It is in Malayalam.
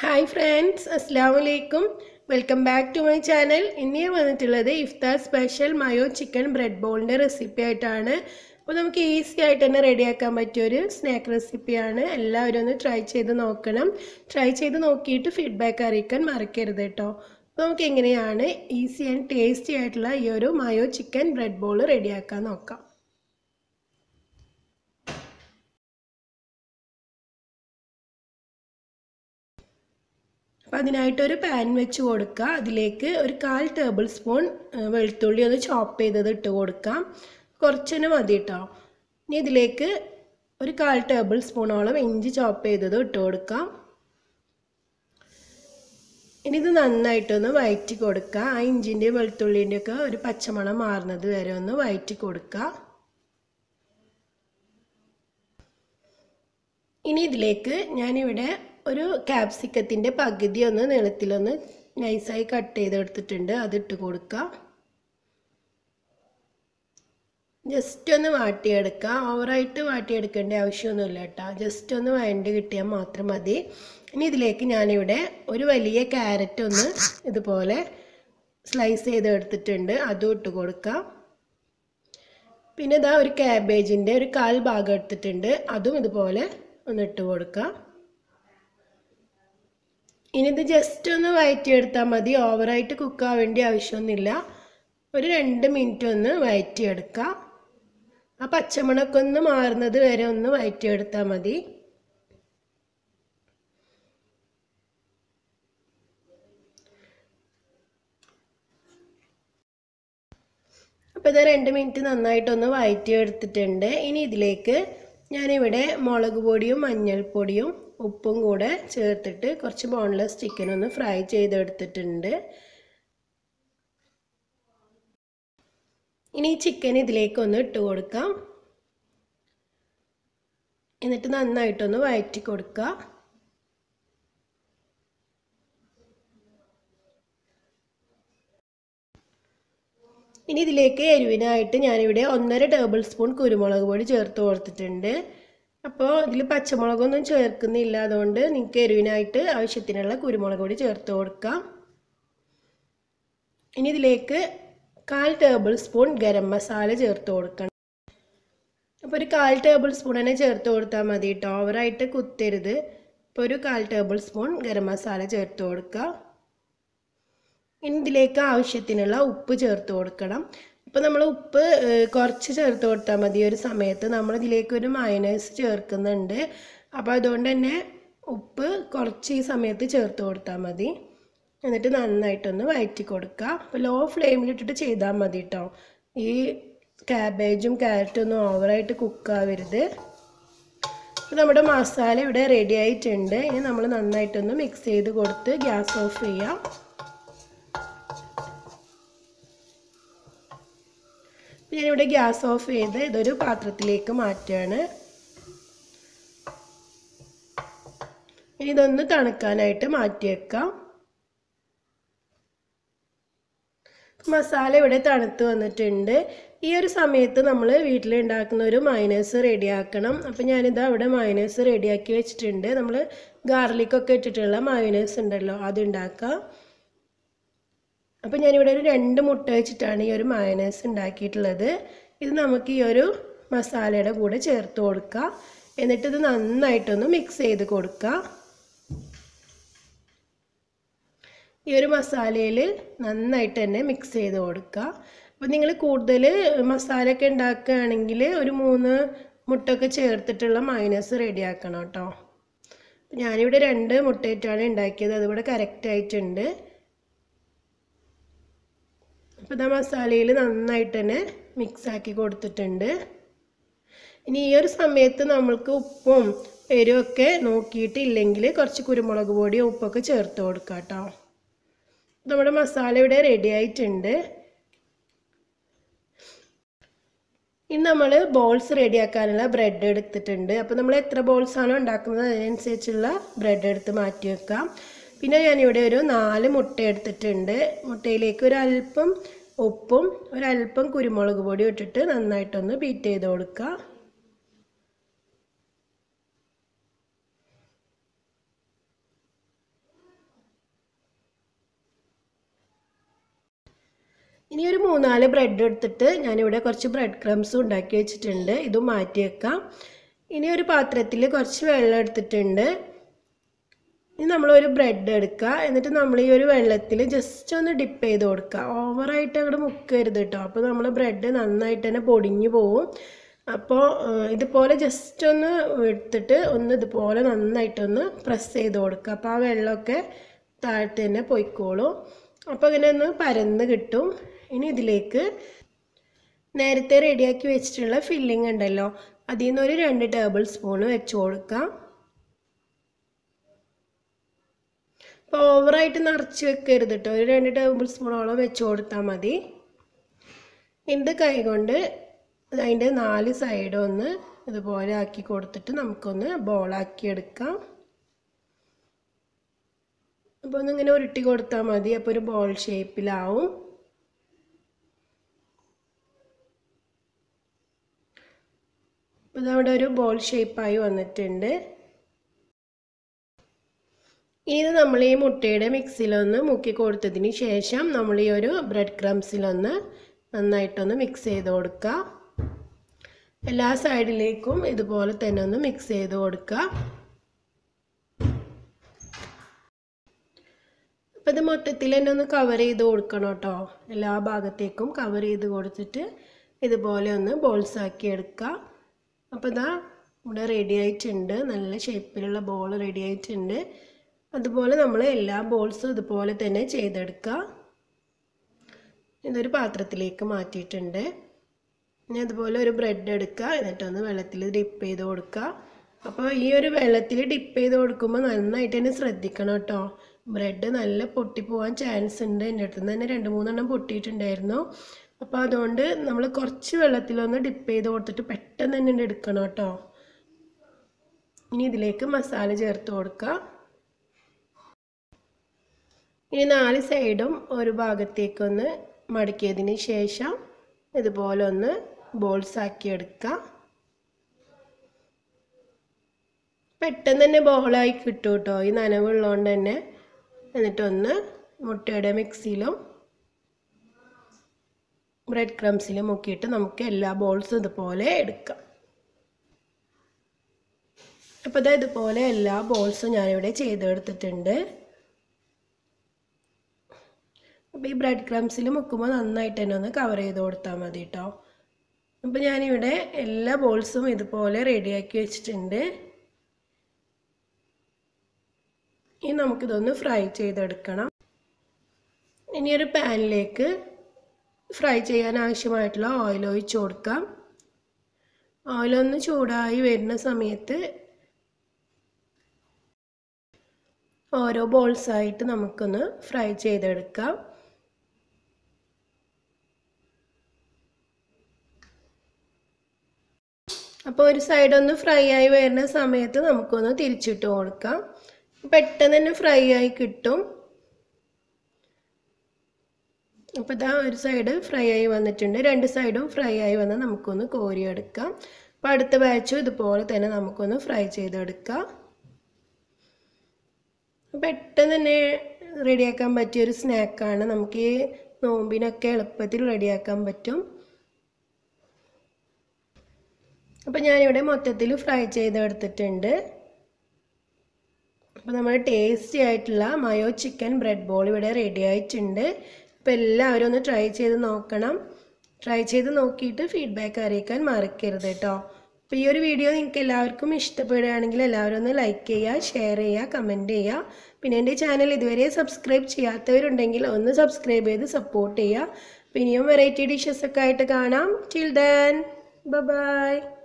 ഹായ് ഫ്രണ്ട്സ് അസ്സാം വലൈക്കും welcome back to my channel ഇന്ന് ഞാൻ വന്നിട്ടുള്ളത് iftar special mayo chicken bread ബോളിൻ്റെ റെസിപ്പി ആയിട്ടാണ് അപ്പോൾ നമുക്ക് ഈസി ആയിട്ട് തന്നെ റെഡിയാക്കാൻ പറ്റിയൊരു സ്നാക്ക് റെസിപ്പിയാണ് എല്ലാവരും ഒന്ന് ട്രൈ ചെയ്ത് നോക്കണം ട്രൈ ചെയ്ത് നോക്കിയിട്ട് ഫീഡ്ബാക്ക് അറിയിക്കാൻ മറക്കരുത് കേട്ടോ അപ്പോൾ നമുക്ക് എങ്ങനെയാണ് ഈസി ആൻഡ് ടേസ്റ്റി ആയിട്ടുള്ള ഈ ഒരു മയോ ചിക്കൻ ബ്രെഡ് ബോൾ റെഡിയാക്കാൻ നോക്കാം അപ്പോൾ അതിനായിട്ടൊരു പാൻ വെച്ച് കൊടുക്കുക അതിലേക്ക് ഒരു കാൽ ടേബിൾ സ്പൂൺ വെളുത്തുള്ളി ഒന്ന് ചോപ്പ് ചെയ്തത് ഇട്ട് കൊടുക്കാം കുറച്ചന്നെ മതി കേട്ടോ ഇനി ഇതിലേക്ക് ഒരു കാൽ ടേബിൾ സ്പൂണോളം ഇഞ്ചി ചോപ്പ് ചെയ്തത് ഇട്ട് കൊടുക്കാം ഇനി ഇത് നന്നായിട്ടൊന്ന് വയറ്റി കൊടുക്കുക ആ ഇഞ്ചിൻ്റെയും വെളുത്തുള്ളിൻ്റെയും ഒക്കെ ഒരു പച്ചമണം മാറുന്നത് വരെ ഒന്ന് വയറ്റി കൊടുക്കുക ഇനി ഇതിലേക്ക് ഞാനിവിടെ ഒരു ക്യാപ്സിക്കത്തിൻ്റെ പകുതി ഒന്ന് നീളത്തിലൊന്ന് നൈസായി കട്ട് ചെയ്തെടുത്തിട്ടുണ്ട് അതിട്ട് കൊടുക്കുക ജസ്റ്റ് ഒന്ന് വാട്ടിയെടുക്കുക ഓവറായിട്ട് വാട്ടിയെടുക്കേണ്ട ആവശ്യമൊന്നുമില്ല കേട്ടോ ജസ്റ്റ് ഒന്ന് വഴണ്ട് കിട്ടിയാൽ മാത്രം മതി ഇനി ഇതിലേക്ക് ഞാനിവിടെ ഒരു വലിയ ക്യാരറ്റ് ഒന്ന് ഇതുപോലെ സ്ലൈസ് ചെയ്തെടുത്തിട്ടുണ്ട് അതും ഇട്ട് കൊടുക്കാം പിന്നെ ഇതാ ഒരു ക്യാബേജിൻ്റെ ഒരു കാൽ ഭാഗം എടുത്തിട്ടുണ്ട് അതും ഇതുപോലെ ഒന്ന് ഇട്ട് കൊടുക്കാം ഇനി ഇത് ജസ്റ്റ് ഒന്ന് വയറ്റിയെടുത്താൽ മതി ഓവറായിട്ട് കുക്ക് ആവേണ്ട ആവശ്യമൊന്നുമില്ല ഒരു രണ്ട് മിനിറ്റ് ഒന്ന് വയറ്റിയെടുക്കുക ആ പച്ചമണൊക്കെ ഒന്ന് മാറുന്നത് വരെ ഒന്ന് വയറ്റിയെടുത്താൽ മതി അപ്പോൾ ഇത് രണ്ട് മിനിറ്റ് നന്നായിട്ടൊന്ന് വയറ്റിയെടുത്തിട്ടുണ്ട് ഇനി ഇതിലേക്ക് ഞാനിവിടെ മുളക് പൊടിയും മഞ്ഞൾപ്പൊടിയും ഉപ്പും കൂടെ ചേർത്തിട്ട് കുറച്ച് ബോൺലെസ് ചിക്കൻ ഒന്ന് ഫ്രൈ ചെയ്തെടുത്തിട്ടുണ്ട് ഇനി ഈ ചിക്കൻ ഇതിലേക്ക് ഒന്ന് ഇട്ട് കൊടുക്കാം എന്നിട്ട് നന്നായിട്ടൊന്ന് വഴറ്റി കൊടുക്കുക ഇനി ഇതിലേക്ക് എരിവിനായിട്ട് ഞാനിവിടെ ഒന്നര ടേബിൾ സ്പൂൺ കുരുമുളക് പൊടി ചേർത്ത് കൊടുത്തിട്ടുണ്ട് അപ്പോൾ ഇതിൽ പച്ചമുളകൊന്നും ചേർക്കുന്നില്ല അതുകൊണ്ട് നിങ്ങൾക്ക് എരിവിനായിട്ട് ആവശ്യത്തിനുള്ള കുരുമുളക് പൊടി ചേർത്ത് കൊടുക്കാം ഇനി ഇതിലേക്ക് കാൽ ടേബിൾ സ്പൂൺ ഗരം മസാല ചേർത്ത് കൊടുക്കണം അപ്പോൾ ഒരു കാൽ ടേബിൾ സ്പൂൺ തന്നെ ചേർത്ത് കൊടുത്താൽ മതി കേട്ടോ ഓവറായിട്ട് കുത്തരുത് ഇപ്പോൾ ഒരു കാൽ ടേബിൾ സ്പൂൺ ഗരം മസാല ചേർത്ത് കൊടുക്കുക ഇനി ഇതിലേക്ക് ആവശ്യത്തിനുള്ള ഉപ്പ് ചേർത്ത് കൊടുക്കണം ഇപ്പോൾ നമ്മൾ ഉപ്പ് കുറച്ച് ചേർത്ത് കൊടുത്താൽ മതി ഒരു സമയത്ത് നമ്മൾ ഇതിലേക്ക് ഒരു മയനൈസ് ചേർക്കുന്നുണ്ട് അപ്പോൾ അതുകൊണ്ട് തന്നെ ഉപ്പ് കുറച്ച് ഈ സമയത്ത് ചേർത്ത് കൊടുത്താൽ മതി എന്നിട്ട് നന്നായിട്ടൊന്ന് വഴറ്റി കൊടുക്കുക അപ്പോൾ ലോ ഫ്ലെയിമിലിട്ടിട്ട് ചെയ്താൽ മതി കേട്ടോ ഈ ക്യാബേജും ക്യാരറ്റും ഒന്നും ഓവറായിട്ട് കുക്കാവരുത് അപ്പോൾ നമ്മുടെ മസാല ഇവിടെ റെഡി ആയിട്ടുണ്ട് ഇനി നമ്മൾ നന്നായിട്ടൊന്ന് മിക്സ് ചെയ്ത് കൊടുത്ത് ഗ്യാസ് ഓഫ് ചെയ്യാം ഞാനിവിടെ ഗ്യാസ് ഓഫ് ചെയ്ത് ഇതൊരു പാത്രത്തിലേക്ക് മാറ്റുകയാണ് ഇനി ഇതൊന്ന് തണുക്കാനായിട്ട് മാറ്റി വെക്കാം മസാല ഇവിടെ തണുത്ത് വന്നിട്ടുണ്ട് ഈ ഒരു സമയത്ത് നമ്മൾ വീട്ടിലുണ്ടാക്കുന്ന ഒരു മൈനസ് റെഡിയാക്കണം അപ്പോൾ ഞാനിത് അവിടെ മൈനസ് റെഡിയാക്കി വെച്ചിട്ടുണ്ട് നമ്മൾ ഗാർലിക്കൊക്കെ ഇട്ടിട്ടുള്ള മൈനസ് ഉണ്ടല്ലോ അത് ഉണ്ടാക്കാം അപ്പോൾ ഞാനിവിടെ ഒരു രണ്ട് മുട്ട വെച്ചിട്ടാണ് ഈ ഒരു മയനൈസ് ഉണ്ടാക്കിയിട്ടുള്ളത് ഇത് നമുക്ക് ഈ ഒരു മസാലയുടെ കൂടെ ചേർത്ത് കൊടുക്കുക എന്നിട്ട് ഇത് നന്നായിട്ടൊന്ന് മിക്സ് ചെയ്ത് കൊടുക്കുക ഈ ഒരു മസാലയിൽ നന്നായിട്ട് തന്നെ മിക്സ് ചെയ്ത് കൊടുക്കുക അപ്പോൾ നിങ്ങൾ കൂടുതൽ മസാല ഒക്കെ ഉണ്ടാക്കുകയാണെങ്കിൽ ഒരു മൂന്ന് മുട്ടൊക്കെ ചേർത്തിട്ടുള്ള മൈനസ് റെഡിയാക്കണം കേട്ടോ ഞാനിവിടെ രണ്ട് മുട്ടയിട്ടാണ് ഉണ്ടാക്കിയത് അതിവിടെ കറക്റ്റ് ആയിട്ടുണ്ട് അപ്പോൾ ഇതാ മസാലയിൽ നന്നായിട്ട് തന്നെ മിക്സാക്കി കൊടുത്തിട്ടുണ്ട് ഇനി ഈ ഒരു സമയത്ത് നമ്മൾക്ക് ഉപ്പും എരിവൊക്കെ നോക്കിയിട്ടില്ലെങ്കിൽ കുറച്ച് കുരുമുളക് പൊടിയും ഉപ്പൊക്കെ ചേർത്ത് കൊടുക്കാം കേട്ടോ നമ്മുടെ മസാല ഇവിടെ റെഡി ആയിട്ടുണ്ട് ഇനി നമ്മൾ ബോൾസ് റെഡിയാക്കാനുള്ള ബ്രെഡ് എടുത്തിട്ടുണ്ട് അപ്പോൾ നമ്മൾ എത്ര ബോൾസ് ആണോ ഉണ്ടാക്കുന്നത് അതിനനുസരിച്ചുള്ള ബ്രെഡ് എടുത്ത് മാറ്റി വെക്കാം പിന്നെ ഞാനിവിടെ ഒരു നാല് മുട്ട എടുത്തിട്ടുണ്ട് മുട്ടയിലേക്ക് ഒരല്പം ഉപ്പും ഒരല്പം കുരുമുളക് പൊടി ഇട്ടിട്ട് നന്നായിട്ടൊന്ന് ബീറ്റ് ചെയ്ത് കൊടുക്കുക ഇനി ഒരു മൂന്നാല് ബ്രെഡ് എടുത്തിട്ട് ഞാനിവിടെ കുറച്ച് ബ്രെഡ് ക്രംസും ഉണ്ടാക്കി വെച്ചിട്ടുണ്ട് ഇതും മാറ്റി വെക്കാം ഇനി ഒരു പാത്രത്തിൽ കുറച്ച് വെള്ളം എടുത്തിട്ടുണ്ട് ഇനി നമ്മളൊരു ബ്രെഡ് എടുക്കുക എന്നിട്ട് നമ്മൾ ഈ ഒരു വെള്ളത്തിൽ ജസ്റ്റ് ഒന്ന് ഡിപ്പ് ചെയ്ത് കൊടുക്കുക ഓവറായിട്ട് അങ്ങോട്ട് മുക്കരുത് കേട്ടോ അപ്പോൾ നമ്മൾ ബ്രെഡ് നന്നായിട്ട് തന്നെ പൊടിഞ്ഞു പോവും അപ്പോൾ ഇതുപോലെ ജസ്റ്റ് ഒന്ന് എടുത്തിട്ട് ഒന്ന് ഇതുപോലെ നന്നായിട്ടൊന്ന് പ്രസ് ചെയ്ത് കൊടുക്കുക അപ്പോൾ ആ വെള്ളമൊക്കെ താഴത്ത് തന്നെ പൊയ്ക്കോളും അപ്പോൾ ഇങ്ങനെ ഒന്ന് പരന്ന് കിട്ടും ഇനി ഇതിലേക്ക് നേരത്തെ റെഡിയാക്കി വെച്ചിട്ടുള്ള ഫില്ലിംഗ് ഉണ്ടല്ലോ അതിൽ നിന്ന് ഒരു രണ്ട് ടേബിൾ സ്പൂണ് വെച്ച് കൊടുക്കാം അപ്പോൾ ഓവറായിട്ട് നിറച്ച് വെക്കരുത് കേട്ടോ ഒരു രണ്ട് ടേബിൾ സ്പൂണോളം വെച്ച് കൊടുത്താൽ മതി ഇത് കൈകൊണ്ട് അതിൻ്റെ നാല് സൈഡും ഒന്ന് ഇതുപോലെ ആക്കി കൊടുത്തിട്ട് നമുക്കൊന്ന് ബോളാക്കി എടുക്കാം അപ്പോൾ ഒന്നിങ്ങനെ ഉരുട്ടി കൊടുത്താൽ മതി അപ്പോൾ ഒരു ബോൾ ഷേപ്പിലാവും അപ്പോൾ ഇതവിടെ ഒരു ബോൾ ഷേപ്പായി വന്നിട്ടുണ്ട് ഇനി നമ്മൾ ഈ മുട്ടയുടെ മിക്സിലൊന്ന് മുക്കി കൊടുത്തതിന് ശേഷം നമ്മൾ ഈ ഒരു ബ്രെഡ് ക്രംസിലൊന്ന് നന്നായിട്ടൊന്ന് മിക്സ് ചെയ്ത് കൊടുക്കുക എല്ലാ സൈഡിലേക്കും ഇതുപോലെ തന്നെ ഒന്ന് മിക്സ് ചെയ്ത് കൊടുക്കുക അപ്പം ഇത് മൊത്തത്തിൽ തന്നെ ഒന്ന് കവർ ചെയ്ത് കൊടുക്കണം കേട്ടോ എല്ലാ ഭാഗത്തേക്കും കവർ ചെയ്ത് കൊടുത്തിട്ട് ഇതുപോലെ ഒന്ന് ബോൾസ് ആക്കി എടുക്കുക അപ്പോൾ ഇതാ ഇവിടെ റെഡി ആയിട്ടുണ്ട് നല്ല ഷേപ്പിലുള്ള ബോൾ റെഡി ആയിട്ടുണ്ട് അതുപോലെ നമ്മൾ എല്ലാ ബോൾസും ഇതുപോലെ തന്നെ ചെയ്തെടുക്കുക ഇതൊരു പാത്രത്തിലേക്ക് മാറ്റിയിട്ടുണ്ട് ഇനി അതുപോലെ ഒരു ബ്രെഡ് എടുക്കുക എന്നിട്ടൊന്ന് വെള്ളത്തിൽ ഡിപ്പ് ചെയ്ത് കൊടുക്കുക അപ്പോൾ ഈ ഒരു വെള്ളത്തിൽ ഡിപ്പ് ചെയ്ത് കൊടുക്കുമ്പോൾ നന്നായിട്ട് തന്നെ ശ്രദ്ധിക്കണം കേട്ടോ ബ്രെഡ് നല്ല പൊട്ടിപ്പോവാൻ ചാൻസ് ഉണ്ട് എൻ്റെ അടുത്ത് നിന്ന് തന്നെ രണ്ട് മൂന്നെണ്ണം പൊട്ടിയിട്ടുണ്ടായിരുന്നു അപ്പോൾ അതുകൊണ്ട് നമ്മൾ കുറച്ച് വെള്ളത്തിലൊന്ന് ഡിപ്പ് ചെയ്ത് കൊടുത്തിട്ട് പെട്ടെന്ന് തന്നെ എടുക്കണം കേട്ടോ ഇനി ഇതിലേക്ക് മസാല ചേർത്ത് കൊടുക്കുക ഇനി നാല് സൈഡും ഒരു ഭാഗത്തേക്കൊന്ന് മടക്കിയതിന് ശേഷം ഇതുപോലെ ഒന്ന് ബോൾസ് ആക്കി എടുക്കുക പെട്ടെന്ന് തന്നെ ബോളായി കിട്ടും കേട്ടോ ഈ നനവുള്ളതുകൊണ്ട് തന്നെ എന്നിട്ടൊന്ന് മുട്ടയുടെ മിക്സിയിലും ബ്രെഡ് ക്രംസിലും മുക്കിയിട്ട് നമുക്ക് എല്ലാ ബോൾസും ഇതുപോലെ എടുക്കാം അപ്പോൾ ഇതാ ഇതുപോലെ എല്ലാ ബോൾസും ഞാനിവിടെ ചെയ്തെടുത്തിട്ടുണ്ട് അപ്പോൾ ഈ ബ്രെഡ് ക്രംസിൽ മുക്കുമ്പോൾ നന്നായിട്ട് തന്നെ ഒന്ന് കവർ ചെയ്ത് കൊടുത്താൽ മതി കേട്ടോ അപ്പോൾ ഞാനിവിടെ എല്ലാ ബോൾസും ഇതുപോലെ റെഡിയാക്കി വെച്ചിട്ടുണ്ട് ഇനി നമുക്കിതൊന്ന് ഫ്രൈ ചെയ്തെടുക്കണം ഇനി ഒരു പാനിലേക്ക് ഫ്രൈ ചെയ്യാൻ ആവശ്യമായിട്ടുള്ള ഓയിൽ ഒഴിച്ച് കൊടുക്കാം ഓയിലൊന്ന് ചൂടായി വരുന്ന സമയത്ത് ഓരോ ബോൾസായിട്ട് നമുക്കൊന്ന് ഫ്രൈ ചെയ്തെടുക്കാം അപ്പോൾ ഒരു സൈഡ് ഒന്ന് ഫ്രൈ ആയി വരുന്ന സമയത്ത് നമുക്കൊന്ന് തിരിച്ചിട്ട് കൊടുക്കാം പെട്ടെന്ന് തന്നെ ഫ്രൈ ആയി കിട്ടും അപ്പോൾ ഇതാ ഒരു സൈഡ് ഫ്രൈ ആയി വന്നിട്ടുണ്ട് രണ്ട് സൈഡും ഫ്രൈ ആയി വന്നാൽ നമുക്കൊന്ന് കോരിയെടുക്കാം അപ്പോൾ അടുത്ത ബാച്ചും ഇതുപോലെ തന്നെ നമുക്കൊന്ന് ഫ്രൈ ചെയ്തെടുക്കാം പെട്ടെന്ന് തന്നെ റെഡിയാക്കാൻ പറ്റിയൊരു സ്നാക്കാണ് നമുക്ക് ഈ നോമ്പിനൊക്കെ എളുപ്പത്തിൽ റെഡിയാക്കാൻ പറ്റും അപ്പോൾ ഞാനിവിടെ മൊത്തത്തിൽ ഫ്രൈ ചെയ്തെടുത്തിട്ടുണ്ട് അപ്പോൾ നമ്മുടെ ടേസ്റ്റി ആയിട്ടുള്ള മയോ ചിക്കൻ ബ്രെഡ് ബോൾ ഇവിടെ റെഡി ആയിട്ടുണ്ട് അപ്പോൾ എല്ലാവരും ഒന്ന് ട്രൈ ചെയ്ത് നോക്കണം ട്രൈ ചെയ്ത് നോക്കിയിട്ട് ഫീഡ്ബാക്ക് അറിയിക്കാൻ മറക്കരുത് കേട്ടോ അപ്പോൾ ഈ ഒരു വീഡിയോ നിങ്ങൾക്ക് എല്ലാവർക്കും ഇഷ്ടപ്പെടുകയാണെങ്കിൽ എല്ലാവരും ഒന്ന് ലൈക്ക് ചെയ്യുക ഷെയർ ചെയ്യുക കമൻറ്റ് ചെയ്യുക പിന്നെ എൻ്റെ ചാനൽ ഇതുവരെ സബ്സ്ക്രൈബ് ചെയ്യാത്തവരുണ്ടെങ്കിൽ ഒന്ന് സബ്സ്ക്രൈബ് ചെയ്ത് സപ്പോർട്ട് ചെയ്യുക പിന്നെയും വെറൈറ്റി ഡിഷസ് ഒക്കെ ആയിട്ട് കാണാം ടിൽ ദൻ ബൈ